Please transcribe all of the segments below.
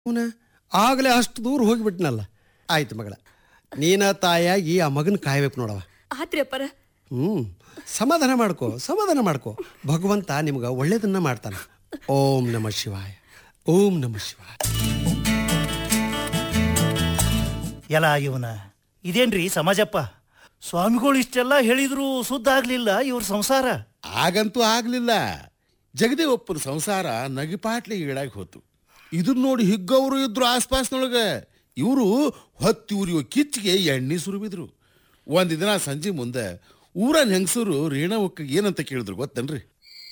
ಅವನ ಆಗಲೇ ಅಷ್ಟು ದೂರ ಹೋಗಿಬಿಟ್ನಲ್ಲ ಆಯ್ತು ಮಗಳ ನೀನ ತಾಯಾಗಿ ಆ ಮಗನ ಕಾಯ್ಬೇಕು ನೋಡವ ಆತ್ರಿ ಅಪ್ಪರ ಹ್ಞೂ ಸಮಾಧಾನ ಮಾಡ್ಕೋ ಸಮಾಧಾನ ಮಾಡ್ಕೋ ಭಗವಂತ ನಿಮ್ಗೆ ಒಳ್ಳೇದನ್ನ ಮಾಡ್ತಾನೆ ಓಂ ನಮ ಶಿವಾಯ ಓಂ ನಮ ಶಿವಾಯ ಎಲ್ಲ ಇವನ ಇದೇನ್ರಿ ಸಮಾಜಪ್ಪ ಸ್ವಾಮಿಗಳು ಇಷ್ಟೆಲ್ಲ ಹೇಳಿದ್ರು ಸುದ್ದ ಆಗ್ಲಿಲ್ಲ ಇವ್ರ ಸಂಸಾರ ಆಗಂತೂ ಆಗ್ಲಿಲ್ಲ ಜಗದೇವಪ್ಪನ ಸಂಸಾರ ನಗಿಪಾಟ್ಲಿ ಈಡಾಗಿ ಹೋತು ಇದನ್ನ ನೋಡಿ ಹಿಗ್ಗವರು ಇದ್ರು ಆಸ್ಪಾಸ್ನೊಳಗೆ ಇವರು ಹೊತ್ತಿ ಉರಿಯೋ ಕಿಚ್ಚಿಗೆ ಎಣ್ಣೆ ಸುರುಬಿದ್ರು ಒಂದು ದಿನ ಸಂಜೆ ಮುಂದೆ ಊರನ್ ಹೆಂಗಸರು ರೇಣವಕ್ಕ ಏನಂತ ಕೇಳಿದ್ರು ಗೊತ್ತೇನ್ರಿ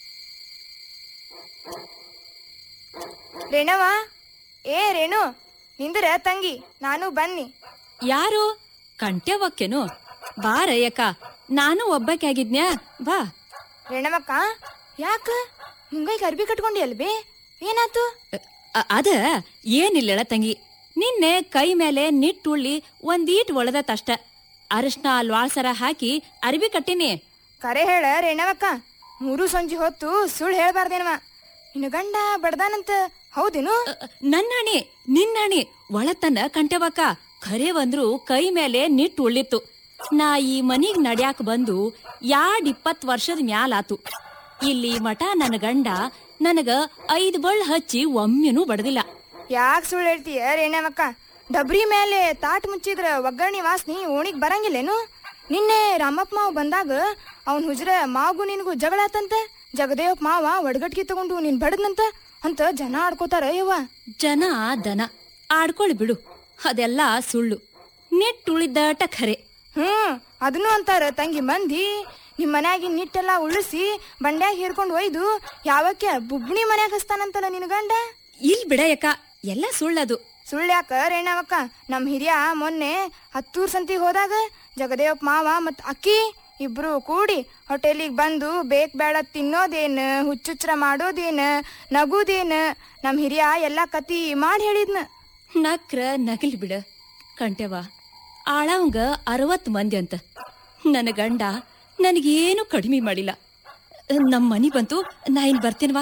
ರೇಣವ ಏ ರೇಣು ನಿಂದ್ರ ತಂಗಿ ನಾನು ಬನ್ನಿ ಯಾರು ಕಂಟ್ಯವಕ್ಕೇನು ಬಾರಯ್ಯಕ್ಕ ನಾನು ಒಬ್ಬಕ್ಕೆ ಆಗಿದ್ನ್ಯಾ ಬಾ ರೇಣವಕ್ಕ ಯಾಕ ಮುಂಗೈಗೆ ಅರ್ಬಿ ಕಟ್ಕೊಂಡಿ ಅಲ್ಬಿ ಏನಾತು ಅ- ಅದ ಏನಿಲ್ಲಳ ತಂಗಿ ನಿನ್ನೆ ಕೈ ಮೇಲೆ ನಿಟ್ಟುಳ್ಳಿ ಒಂದೀಟ್ ಒಳದತ್ತಷ್ಟ ಅರಿಶಿನ ಲ್ವಾಳ್ಸರ ಹಾಕಿ ಅರ್ಬಿ ಕಟ್ಟಿನಿ ಕರೆ ಹೇಳ ರೇಣವಕ್ಕ ಮೂರು ಸಂಜೆ ಹೊತ್ತು ಸುಳ್ಳು ಹೇಳ್ಬಾರ್ದೇನವ ನಿನ್ನ ಗಂಡ ಬಡ್ದಾನಂತ ಹೌದೇನು ಅ, ನನ್ನಣಿ ನಿನ್ನಣಿ ಒಳತನ ಕಂಟೆವಕ್ಕ ಖರೆ ಬಂದ್ರು ಕೈ ಮೇಲೆ ನಿಟ್ಟು ಉಳ್ಳಿತ್ತು ನಾ ಈ ಮನಿಗ್ ನಡ್ಯಾಕ ಬಂದು ಯಾಡ್ ಇಪ್ಪತ್ ವರ್ಷದ ಮ್ಯಾಲಾತು ಇಲ್ಲಿ ಮಠ ನನ್ನ ಗಂಡ ನನಗ ಐದ್ ಬಳ್ಳ ಹಚ್ಚಿ ಒಮ್ಮೆನೂ ಬಡದಿಲ್ಲ ಯಾಕೆ ಸುಳ್ಳು ಹೇಳ್ತೀಯ ರೇಣವಕ್ಕ ಡಬ್ರಿ ಮೇಲೆ ತಾಟ್ ಮುಚ್ಚಿದ್ರ ಒಗ್ಗರಣೆ ವಾಸನಿ ಓಣಿಗ್ ಬರಂಗಿಲ್ಲೇನು ನಿನ್ನೆ ರಾಮಪ್ಪ ಮಾವ ಬಂದಾಗ ಅವನ್ ಹುಜ್ರ ಮಾವಗೂ ನಿನಗೂ ಜಗಳ ಆತಂತ ಜಗದೇವಪ್ಪ ಮಾವ ಒಡಗಟ್ಗಿ ತಗೊಂಡು ನೀನ್ ಬಡದ್ನಂತ ಅಂತ ಜನ ಆಡ್ಕೋತಾರ ಯವ್ವ ಜನ ದನ ಆಡ್ಕೊಳ್ ಬಿಡು ಅದೆಲ್ಲ ಸುಳ್ಳು ನಿಟ್ಟುಳಿದಟ ಖರೆ ಹ್ಮ್ ಅದನ್ನು ಅಂತಾರ ತಂಗಿ ಮಂದಿ ನಿಮ್ ಮನ್ಯಾಗಿನ್ ನಿಟ್ಟೆಲ್ಲ ಉಳಿಸಿ ಬಂಡ್ಯಾಗ ಹೇರ್ಕೊಂಡು ಒಯ್ದು ಯಾವಕ್ಕೆ ಬುಬ್ಣಿ ಮನ್ಯಾಗ ಹಸ್ತಾನಂತಲ್ಲ ನಿನ್ ಗಂಡ ಇಲ್ ಬಿಡಯಕ್ಕ ಎಲ್ಲ ಸುಳ್ಳದು ಸುಳ್ಳ್ಯಾಕ ರೇಣವಕ್ಕ ನಮ್ ಹಿರಿಯ ಮೊನ್ನೆ ಹತ್ತೂರ್ ಸಂತಿಗೆ ಹೋದಾಗ ಜಗದೇವಪ್ಪ ಮಾವ ಮತ್ ಅಕ್ಕಿ ಇಬ್ರು ಕೂಡಿ ಹೋಟೆಲಿಗೆ ಬಂದು ಬೇಕ್ ಬೇಡ ತಿನ್ನೋದೇನ್ ಹುಚ್ಚುಚ್ರ ಮಾಡೋದೇನ್ ನಗುದೇನ್ ನಮ್ ಹಿರಿಯ ಎಲ್ಲಾ ಕತಿ ಮಾಡಿ ಹೇಳಿದ್ನ ನಕ್ರ ನಗಲಿ ಬಿಡ ಕಂಟೆವ ಆಳವಂಗ ಅರವತ್ ಮಂದಿ ಅಂತ ನನ್ನ ಗಂಡ ನನಗೇನು ಕಡಿಮೆ ಮಾಡಿಲ್ಲ ನಮ್ಮ ಮನಿ ಬಂತು ನಾ ಇನ್ ಬರ್ತೀನವಾ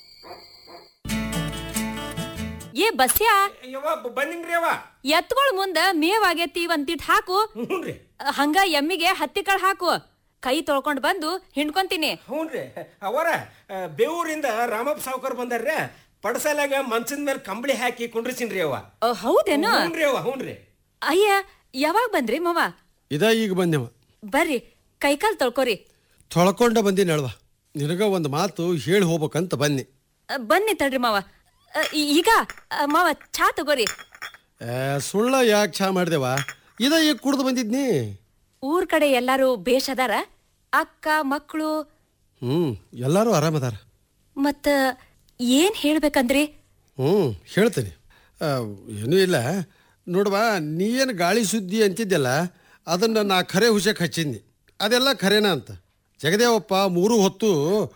ಏ ಬಸ್ಯಾ ಯವ್ವ ಬ- ಬಂದಿನ್ರಿ ಯವ್ವ ಎತ್ಕೊಳ್ ಮುಂದ ಮೇವಾಗೈತಿ ಒಂದಿಟ್ ಹಾಕು ಹ್ಞೂನ್ರಿ ಹಂಗ ಎಮ್ಮಿಗೆ ಹತ್ತಿ ಕಾಳು ಹಾಕು ಕೈ ತೊಳ್ಕೊಂಡ್ ಬಂದು ಹಿಂಡ್ಕೊಂತೀನಿ ಹ್ಞೂನ್ರಿ ಅವರ ಆ, ಬೇವೂರಿಂದ ರಾಮಪ್ಪ ಸಾವ್ಕರ್ ಬಂದಾರ್ರಿ ಪಡಸಲಾಗ ಮಂಚದ ಮೇಲೆ ಕಂಬಳಿ ಹಾಕಿ ಕುಂಡ್ರಿಸಿನ್ರಿ ಅವ್ವ ಅ, ಹೌದೇನು ಹ್ಞೂನ್ರಿ ಅವ್ವ ಹ್ಞೂನ್ರಿ ಅಯ್ಯ ಯಾವಾಗ ಬಂದ್ರಿ ಮವ ಇದ ಈಗ ಬಂದೆವ ಬರ್ರಿ ಕೈಕಾಲ್ ತೊಳ್ಕೊರಿ ತೊಳ್ಕೊಂಡ ಬಂದಿನಿ ಅಳ್ವ ನಿನಗ ಒಂದು ಮಾತು ಹೇಳಿ ಹೋಗ್ಬೇಕಂತ ಬನ್ನಿ ಅ, ಬನ್ನಿ ತಡ್ರಿ ಮಾವ ಅ, ಈ- ಈಗ ಅ, ಮಾವ ಚಾ ತಗೋರಿ ಏ, ಸುಳ್ಳ ಯಾಕೆ ಚಾ ಮಾಡಿದೆವ ಇದ ಈಗ ಕುಡ್ದು ಬಂದಿದ್ನಿ ಊರ್ ಕಡೆ ಎಲ್ಲಾರು ಬೇಷ್ ಅದಾರ ಅಕ್ಕ ಮಕ್ಕಳು ಹ್ಞೂ ಎಲ್ಲರೂ ಆರಾಮದಾರ ಮತ್ತ ಏನ್ ಹೇಳ್ಬೇಕಂದ್ರಿ ಹ್ಞೂ ಹೇಳ್ತೀನಿ ಆ, ಏನೂ ಇಲ್ಲ ನೋಡುವ ನೀ ಏನು ಗಾಳಿ ಸುದ್ದಿ ಅಂತಿದ್ದೆಲ್ಲ ಅದನ್ನು ನಾ ಖರೆ ಹುಷಕ್ಕೆ ಹಚ್ಚಿದ್ನಿ ಅದೆಲ್ಲ ಖರೇನ ಅಂತ ಜಗದೇವಪ್ಪ ಮೂರು ಹೊತ್ತು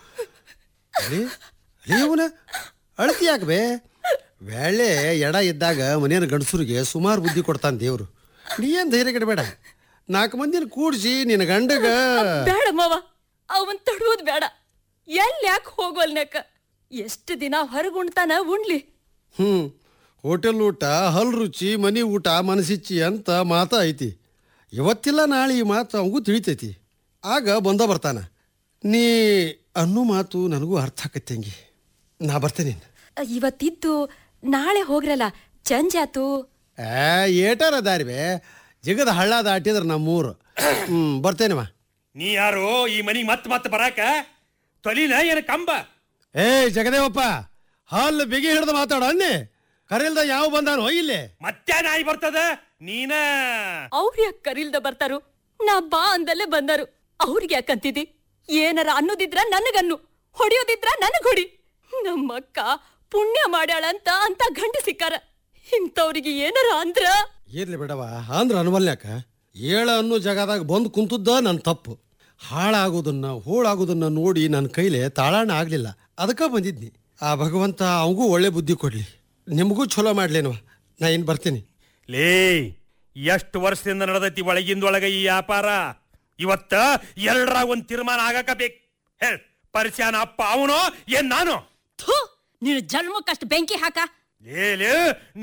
ಅಲಿ ಇವನ ಅಳತಿ ಯಾಕೆ ಬೇ ಬೇಳೆ ಎಡ ಇದ್ದಾಗ ಮನೆಯ ಗಂಡಸರಿಗೆ ಸುಮಾರು ಬುದ್ಧಿ ಕೊಡ್ತಾನೆ ದೇವರು ನೀ ಏನು ಧೈರ್ಯ ಕೆಡಬೇಡ ನಾಲ್ಕು ಮಂದಿನ ಕೂಡಿಸಿ ನಿನ್ನ ಗಂಡಗ ಬೇಡ ಮಾವ ಅವನ್ ತಡುವುದ್ ಬೇಡ ಎಲ್ಲಿ ಯಾಕೆ ಹೋಗೋಲ್ನಕ ಎಷ್ಟು ದಿನ ಹೊರಗುಣ್ತಾನ ಉಣ್ಲಿ ಹ್ಞೂ ಹೋಟೆಲ್ ಊಟ ಹಲ್ ರುಚಿ ಮನಿ ಊಟ ಮನಸ್ಸಿಚ್ಚಿ ಅಂತ ಮಾತ ಐತಿ ಇವತ್ತಿಲ್ಲ ನಾಳೆ ಈ ಮಾತು ಅವಂಗೂ ತಿಳಿತೈತಿ ಆಗ ಬಂದ ಬರ್ತಾನ ನೀ ಅನ್ನೋ ಮಾತು ನನಗೂ ಅರ್ಥ ಆಕತ್ತಂಗಿ ನಾ ಬರ್ತೇನೆ ಅ, ಇವತ್ತಿದ್ದು ನಾಳೆ ಹೋಗ್ರಲ್ಲ ಚಂಜಾತು ಏ ಏಟಾರ ದಾರಿ ಬೇ ಜಿಗದ ಹಳ್ಳ ದಾಟಿದ್ರ ನಮ್ಮೂರು ಹ್ಞೂ ಬರ್ತೇನವ ನೀ ಯಾರು ಈ ಮನಿಗೆ ಮತ್ತೆ ಮತ್ತೆ ಬರಾಕ ತೊಲಿನ ಏನ ಕಂಬ ಏ ಜಗದೇವಪ್ಪ ಹಲ್ಲು ಬಿಗಿ ಹಿಡ್ದು ಮಾತಾಡೋ ಅನ್ನಿ ಕರೆಲ್ದ ಯಾವ ಬಂದಾನೋ ಇಲ್ಲಿ ಮತ್ತೆ ನಾಯಿ ಬರ್ತದ ನೀನ ಅವ್ರು ಯಾಕೆ ಕರಿಲ್ದ ಬರ್ತಾರು ನಾ ಬಾ ಅಂದಲ್ಲೇ ಬಂದರು ಅವ್ರಿಗೆ ಯಾಕಂತಿದಿ ಏನಾರ ಅನ್ನೋದಿದ್ರ ನನಗನ್ನು ಹೊಡಿಯೋದಿದ್ರ ನನಗ್ ಹೊಡಿ ನಮ್ಮಕ್ಕ ಪುಣ್ಯ ಮಾಡ್ಯಾಳಂತ ಅಂತ ಗಂಡ ಸಿಕ್ಕಾರ ಇಂಥವ್ರಿಗೆ ಏನಾರ ಅಂದ್ರ ಇರ್ಲಿ ಬಿಡವ ಅಂದ್ರ ಅನ್ವಲ್ಯಾಕ ಏಳ ಅನ್ನೋ ಜಾಗದಾಗ ಬಂದು ಕುಂತದ್ದ ನನ್ನ ತಪ್ಪು ಹಾಳಾಗೋದನ್ನ ಹೋಳಾಗೋದನ್ನ ನೋಡಿ ನನ್ನ ಕೈಲೆ ತಾಳಾಣ ಆಗ್ಲಿಲ್ಲ ಅದಕ್ಕೆ ಬಂದಿದ್ನಿ ಆ ಭಗವಂತ ಅವಗೂ ಒಳ್ಳೆ ಬುದ್ಧಿ ಕೊಡ್ಲಿ ನಿಮಗೂ ಚಲೋ ಮಾಡ್ಲೇನವ ನಾ ಇನ್ನು ಬರ್ತೀನಿ ಲೇ ಎಷ್ಟು ವರ್ಷದಿಂದ ನಡೆದೈತಿ ಒಳಗಿಂದೊಳಗ ಈ ವ್ಯಾಪಾರ ಇವತ್ತ ಎರಡರಾಗ ಒಂದ್ ತೀರ್ಮಾನ ಆಗಾಕ ಬೇಕು ಹೇಳ್ ಪರಿಚಯನ ಅಪ್ಪ ಅವನು ಏನ್ ನಾನು ಥೂ ನಿನ್ನ ಜನ್ಮಕ್ಕಷ್ಟು ಬೆಂಕಿ ಹಾಕ ಲೇ ಲೇ